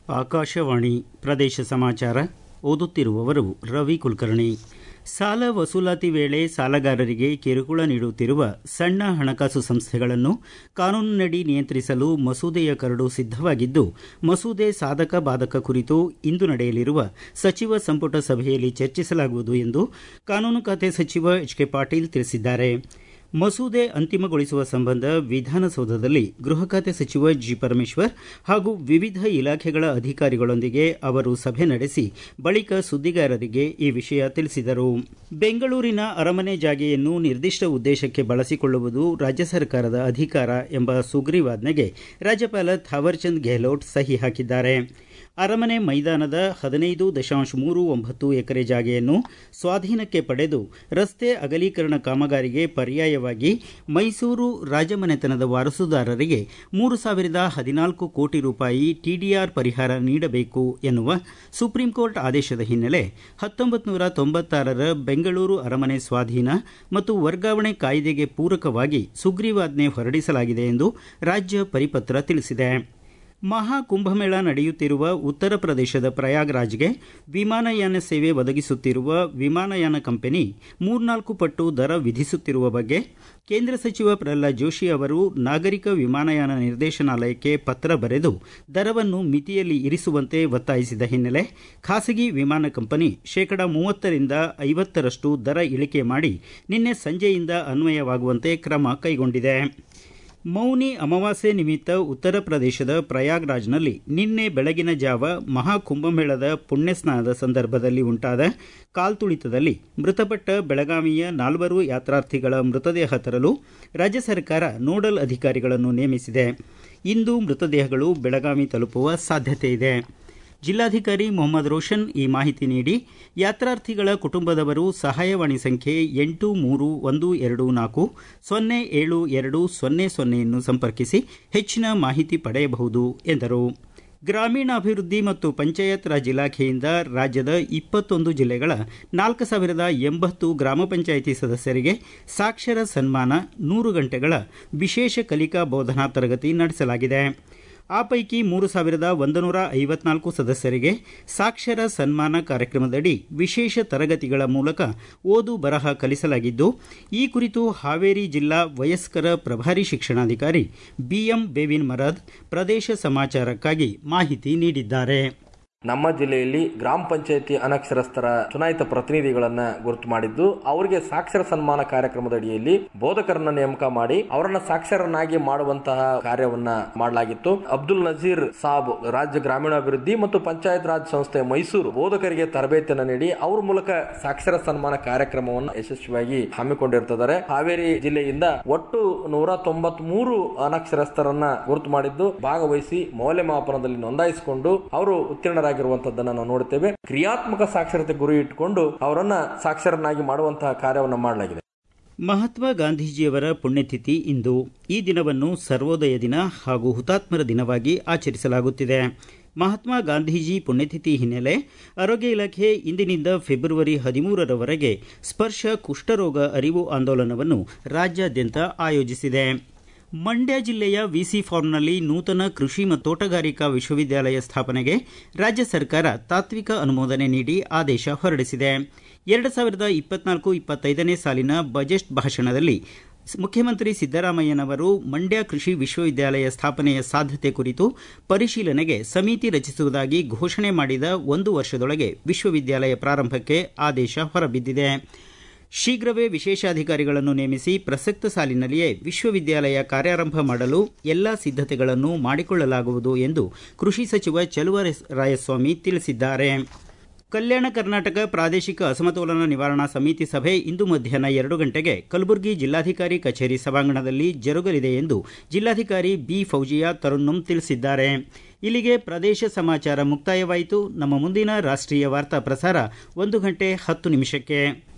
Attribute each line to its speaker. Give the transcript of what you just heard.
Speaker 1: ಆಕಾಶವಾಣಿ ಪ್ರದೇಶ ಸಮಾಚಾರ ಓದುತ್ತಿರುವವರು ರವಿ ಕುಲಕರ್ಣಿ ಸಾಲ ವಸೂಲಾತಿ ವೇಳೆ ಸಾಲಗಾರರಿಗೆ ಕಿರುಕುಳ ನೀಡುತ್ತಿರುವ ಸಣ್ಣ ಹಣಕಾಸು ಸಂಸ್ಥೆಗಳನ್ನು ಕಾನೂನಿನಡಿ ನಿಯಂತ್ರಿಸಲು ಮಸೂದೆಯ ಕರಡು ಸಿದ್ದವಾಗಿದ್ದು ಮಸೂದೆ ಸಾಧಕ ಬಾಧಕ ಕುರಿತು ಇಂದು ನಡೆಯಲಿರುವ ಸಚಿವ ಸಂಪುಟ ಸಭೆಯಲ್ಲಿ ಚರ್ಚಿಸಲಾಗುವುದು ಎಂದು ಕಾನೂನು ಖಾತೆ ಸಚಿವ ಎಚ್ ಕೆ ಪಾಟೀಲ್ ತಿಳಿಸಿದ್ದಾರೆ ಮಸೂದೆ ಅಂತಿಮಗೊಳಿಸುವ ಸಂಬಂಧ ವಿಧಾನಸೌಧದಲ್ಲಿ ಗೃಹ ಖಾತೆ ಸಚಿವ ಜಿ ಪರಮೇಶ್ವರ್ ಹಾಗೂ ವಿವಿಧ ಇಲಾಖೆಗಳ ಅಧಿಕಾರಿಗಳೊಂದಿಗೆ ಅವರು ಸಭೆ ನಡೆಸಿ ಬಳಿಕ ಸುದ್ದಿಗಾರರಿಗೆ ಈ ವಿಷಯ ತಿಳಿಸಿದರು ಬೆಂಗಳೂರಿನ ಅರಮನೆ ಜಾಗೆಯನ್ನು ನಿರ್ದಿಷ್ಟ ಉದ್ದೇಶಕ್ಕೆ ಬಳಸಿಕೊಳ್ಳುವುದು ರಾಜ್ಯ ಸರ್ಕಾರದ ಅಧಿಕಾರ ಎಂಬ ಸುಗ್ರೀವಾಜ್ಞೆಗೆ ರಾಜ್ಯಪಾಲ ಥಾವರ್ಚಂದ್ ಗೆಹ್ಲೋಟ್ ಸಹಿ ಹಾಕಿದ್ದಾರೆ ಅರಮನೆ ಮೈದಾನದ ಹದಿನೈದು ದಶಾಂಶ ಮೂರು ಒಂಬತ್ತು ಎಕರೆ ಜಾಗೆಯನ್ನು ಸ್ವಾಧೀನಕ್ಕೆ ಪಡೆದು ರಸ್ತೆ ಅಗಲೀಕರಣ ಕಾಮಗಾರಿಗೆ ಪರ್ಯಾಯವಾಗಿ ಮೈಸೂರು ರಾಜಮನೆತನದ ವಾರಸುದಾರರಿಗೆ ಮೂರು ಸಾವಿರದ ಹದಿನಾಲ್ಕು ಕೋಟಿ ರೂಪಾಯಿ ಟಿಡಿಆರ್ ಪರಿಹಾರ ನೀಡಬೇಕು ಎನ್ನುವ ಸುಪ್ರೀಂ ಕೋರ್ಟ್ ಆದೇಶದ ಹಿನ್ನೆಲೆ ಹತ್ತೊಂಬತ್ತು ನೂರ ತೊಂಬತ್ತಾರರ ಬೆಂಗಳೂರು ಅರಮನೆ ಸ್ವಾಧೀನ ಮತ್ತು ವರ್ಗಾವಣೆ ಕಾಯ್ದೆಗೆ ಪೂರಕವಾಗಿ ಸುಗ್ರೀವಾಜ್ಞೆ ಹೊರಡಿಸಲಾಗಿದೆ ಎಂದು ರಾಜ್ಯ ಪರಿಪತ್ರ ತಿಳಿಸಿದೆ ಮಹಾ ಕುಂಭಮೇಳ ನಡೆಯುತ್ತಿರುವ ಉತ್ತರ ಪ್ರದೇಶದ ಪ್ರಯಾಗ್ರಾಜ್ಗೆ ವಿಮಾನಯಾನ ಸೇವೆ ಒದಗಿಸುತ್ತಿರುವ ವಿಮಾನಯಾನ ಕಂಪನಿ ಮೂರ್ನಾಲ್ಕು ಪಟ್ಟು ದರ ವಿಧಿಸುತ್ತಿರುವ ಬಗ್ಗೆ ಕೇಂದ್ರ ಸಚಿವ ಪ್ರಹ್ಲಾದ್ ಜೋಶಿ ಅವರು ನಾಗರಿಕ ವಿಮಾನಯಾನ ನಿರ್ದೇಶನಾಲಯಕ್ಕೆ ಪತ್ರ ಬರೆದು ದರವನ್ನು ಮಿತಿಯಲ್ಲಿ ಇರಿಸುವಂತೆ ಒತ್ತಾಯಿಸಿದ ಹಿನ್ನೆಲೆ ಖಾಸಗಿ ವಿಮಾನ ಕಂಪನಿ ಶೇಕಡಾ ಮೂವತ್ತರಿಂದ ಐವತ್ತರಷ್ಟು ದರ ಇಳಿಕೆ ಮಾಡಿ ನಿನ್ನೆ ಸಂಜೆಯಿಂದ ಅನ್ವಯವಾಗುವಂತೆ ಕ್ರಮ ಕೈಗೊಂಡಿದೆ ಮೌನಿ ಅಮಾವಾಸ್ಯೆ ನಿಮಿತ್ತ ಉತ್ತರ ಪ್ರದೇಶದ ಪ್ರಯಾಗ್ರಾಜ್ನಲ್ಲಿ ನಿನ್ನೆ ಬೆಳಗಿನ ಜಾವ ಮಹಾಕುಂಭಮೇಳದ ಪುಣ್ಯಸ್ನಾನದ ಸಂದರ್ಭದಲ್ಲಿ ಉಂಟಾದ ಕಾಲ್ತುಳಿತದಲ್ಲಿ ಮೃತಪಟ್ಟ ಬೆಳಗಾವಿಯ ನಾಲ್ವರು ಯಾತ್ರಾರ್ಥಿಗಳ ಮೃತದೇಹ ತರಲು ರಾಜ್ಯ ಸರ್ಕಾರ ನೋಡಲ್ ಅಧಿಕಾರಿಗಳನ್ನು ನೇಮಿಸಿದೆ ಇಂದು ಮೃತದೇಹಗಳು ಬೆಳಗಾವಿ ತಲುಪುವ ಸಾಧ್ಯತೆ ಇದೆ ಜಿಲ್ಲಾಧಿಕಾರಿ ಮೊಹಮ್ಮದ್ ರೋಷನ್ ಈ ಮಾಹಿತಿ ನೀಡಿ ಯಾತ್ರಾರ್ಥಿಗಳ ಕುಟುಂಬದವರು ಸಹಾಯವಾಣಿ ಸಂಖ್ಯೆ ಎಂಟು ಮೂರು ಒಂದು ಎರಡು ನಾಲ್ಕು ಸೊನ್ನೆ ಏಳು ಎರಡು ಸೊನ್ನೆ ಸೊನ್ನೆಯನ್ನು ಸಂಪರ್ಕಿಸಿ ಹೆಚ್ಚಿನ ಮಾಹಿತಿ ಪಡೆಯಬಹುದು ಎಂದರು ಗ್ರಾಮೀಣಾಭಿವೃದ್ಧಿ ಮತ್ತು ಪಂಚಾಯತ್ ರಾಜ್ ಇಲಾಖೆಯಿಂದ ರಾಜ್ಯದ ಇಪ್ಪತ್ತೊಂದು ಜಿಲ್ಲೆಗಳ ನಾಲ್ಕು ಸಾವಿರದ ಎಂಬತ್ತು ಗ್ರಾಮ ಪಂಚಾಯಿತಿ ಸದಸ್ಯರಿಗೆ ಸಾಕ್ಷರ ಸನ್ಮಾನ ನೂರು ಗಂಟೆಗಳ ವಿಶೇಷ ಕಲಿಕಾ ಬೋಧನಾ ತರಗತಿ ನಡೆಸಲಾಗಿದೆ ಆ ಪೈಕಿ ಮೂರು ಸಾವಿರದ ಒಂದು ನೂರ ಐವತ್ನಾಲ್ಕು ಸದಸ್ಯರಿಗೆ ಸಾಕ್ಷರ ಸನ್ಮಾನ ಕಾರ್ಯಕ್ರಮದಡಿ ವಿಶೇಷ ತರಗತಿಗಳ ಮೂಲಕ ಓದು ಬರಹ ಕಲಿಸಲಾಗಿದ್ದು ಈ ಕುರಿತು ಹಾವೇರಿ ಜಿಲ್ಲಾ ವಯಸ್ಕರ ಪ್ರಭಾರಿ ಶಿಕ್ಷಣಾಧಿಕಾರಿ ಬಿಎಂ ಬೇವಿನ್ ಮರದ್ ಪ್ರದೇಶ ಸಮಾಚಾರಕ್ಕಾಗಿ ಮಾಹಿತಿ ನೀಡಿದ್ದಾರೆ
Speaker 2: ನಮ್ಮ ಜಿಲ್ಲೆಯಲ್ಲಿ ಗ್ರಾಮ ಪಂಚಾಯತಿ ಅನಕ್ಷರಸ್ಥರ ಚುನಾಯಿತ ಪ್ರತಿನಿಧಿಗಳನ್ನ ಗುರುತು ಮಾಡಿದ್ದು ಅವರಿಗೆ ಸಾಕ್ಷರ ಸನ್ಮಾನ ಕಾರ್ಯಕ್ರಮದ ಅಡಿಯಲ್ಲಿ ಬೋಧಕರನ್ನ ನೇಮಕ ಮಾಡಿ ಅವರನ್ನ ಸಾಕ್ಷರನಾಗಿ ಮಾಡುವಂತಹ ಕಾರ್ಯವನ್ನ ಮಾಡಲಾಗಿತ್ತು ಅಬ್ದುಲ್ ನಜೀರ್ ಸಾಬ್ ರಾಜ್ಯ ಗ್ರಾಮೀಣಾಭಿವೃದ್ಧಿ ಮತ್ತು ಪಂಚಾಯತ್ ರಾಜ್ ಸಂಸ್ಥೆ ಮೈಸೂರು ಬೋಧಕರಿಗೆ ತರಬೇತಿಯನ್ನು ನೀಡಿ ಅವ್ರ ಮೂಲಕ ಸಾಕ್ಷರ ಸನ್ಮಾನ ಕಾರ್ಯಕ್ರಮವನ್ನು ಯಶಸ್ವಿಯಾಗಿ ಹಮ್ಮಿಕೊಂಡಿರ್ತಿದ್ದಾರೆ ಹಾವೇರಿ ಜಿಲ್ಲೆಯಿಂದ ಒಟ್ಟು ನೂರ ತೊಂಬತ್ ಮೂರು ಅನಕ್ಷರಸ್ಥರನ್ನ ಗುರುತು ಮಾಡಿದ್ದು ಭಾಗವಹಿಸಿ ಮೌಲ್ಯಮಾಪನದಲ್ಲಿ ನೋಂದಾಯಿಸಿಕೊಂಡು ಅವರು ಉತ್ತೀರ್ಣರಾಗಿ ಆಗಿರುವಂತದ್ದನ್ನ ನಾವು ನೋಡುತ್ತೇವೆ ಕ್ರಿಯಾತ್ಮಕ ಸಾಕ್ಷರತೆ ಗುರಿ ಇಟ್ಟುಕೊಂಡು ಅವರನ್ನ ಸಾಕ್ಷರನಾಗಿ ಮಾಡುವಂತಹ ಕಾರ್ಯವನ್ನು ಮಾಡಲಾಗಿದೆ
Speaker 1: ಮಹಾತ್ಮ ಗಾಂಧೀಜಿಯವರ ಪುಣ್ಯತಿಥಿ ಇಂದು ಈ ದಿನವನ್ನು ಸರ್ವೋದಯ ದಿನ ಹಾಗೂ ಹುತಾತ್ಮರ ದಿನವಾಗಿ ಆಚರಿಸಲಾಗುತ್ತಿದೆ ಮಹಾತ್ಮ ಗಾಂಧೀಜಿ ಪುಣ್ಯತಿಥಿ ಹಿನ್ನೆಲೆ ಆರೋಗ್ಯ ಇಲಾಖೆ ಇಂದಿನಿಂದ ಫೆಬ್ರವರಿ ಹದಿಮೂರರವರೆಗೆ ಸ್ಪರ್ಶ ಕುಷ್ಠರೋಗ ಅರಿವು ಆಂದೋಲನವನ್ನು ರಾಜ್ಯಾದ್ಯಂತ ಆಯೋಜಿಸಿದೆ ಮಂಡ್ಯ ಜಿಲ್ಲೆಯ ವಿಸಿ ಫಾರ್ಮ್ನಲ್ಲಿ ನೂತನ ಕೃಷಿ ಮತ್ತು ತೋಟಗಾರಿಕಾ ವಿಶ್ವವಿದ್ಯಾಲಯ ಸ್ಥಾಪನೆಗೆ ರಾಜ್ಯ ಸರ್ಕಾರ ತಾತ್ವಿಕ ಅನುಮೋದನೆ ನೀಡಿ ಆದೇಶ ಹೊರಡಿಸಿದೆ ಎರಡು ಸಾವಿರದ ಇಪ್ಪತ್ನಾಲ್ಕು ಇಪ್ಪತ್ತೈದನೇ ಸಾಲಿನ ಬಜೆಟ್ ಭಾಷಣದಲ್ಲಿ ಮುಖ್ಯಮಂತ್ರಿ ಸಿದ್ದರಾಮಯ್ಯನವರು ಮಂಡ್ಯ ಕೃಷಿ ವಿಶ್ವವಿದ್ಯಾಲಯ ಸ್ಥಾಪನೆಯ ಸಾಧ್ಯತೆ ಕುರಿತು ಪರಿಶೀಲನೆಗೆ ಸಮಿತಿ ರಚಿಸುವುದಾಗಿ ಘೋಷಣೆ ಮಾಡಿದ ಒಂದು ವರ್ಷದೊಳಗೆ ವಿಶ್ವವಿದ್ಯಾಲಯ ಪ್ರಾರಂಭಕ್ಕೆ ಆದೇಶ ಹೊರಬಿದ್ದಿದೆ ಶೀಘ್ರವೇ ವಿಶೇಷಾಧಿಕಾರಿಗಳನ್ನು ನೇಮಿಸಿ ಪ್ರಸಕ್ತ ಸಾಲಿನಲ್ಲಿಯೇ ವಿಶ್ವವಿದ್ಯಾಲಯ ಕಾರ್ಯಾರಂಭ ಮಾಡಲು ಎಲ್ಲ ಸಿದ್ಧತೆಗಳನ್ನು ಮಾಡಿಕೊಳ್ಳಲಾಗುವುದು ಎಂದು ಕೃಷಿ ಸಚಿವ ಚಲುವರಾಯಸ್ವಾಮಿ ತಿಳಿಸಿದ್ದಾರೆ ಕಲ್ಯಾಣ ಕರ್ನಾಟಕ ಪ್ರಾದೇಶಿಕ ಅಸಮತೋಲನ ನಿವಾರಣಾ ಸಮಿತಿ ಸಭೆ ಇಂದು ಮಧ್ಯಾಹ್ನ ಎರಡು ಗಂಟೆಗೆ ಕಲಬುರಗಿ ಜಿಲ್ಲಾಧಿಕಾರಿ ಕಚೇರಿ ಸಭಾಂಗಣದಲ್ಲಿ ಜರುಗಲಿದೆ ಎಂದು ಜಿಲ್ಲಾಧಿಕಾರಿ ಬಿ ಫೌಜಿಯಾ ತರುಣ್ಣಂ ತಿಳಿಸಿದ್ದಾರೆ ಇಲ್ಲಿಗೆ ಪ್ರದೇಶ ಸಮಾಚಾರ ಮುಕ್ತಾಯವಾಯಿತು ನಮ್ಮ ಮುಂದಿನ ರಾಷ್ಟ್ರೀಯ ವಾರ್ತಾ ಪ್ರಸಾರ ಒಂದು ಗಂಟೆ ಹತ್ತು ನಿಮಿಷಕ್ಕೆ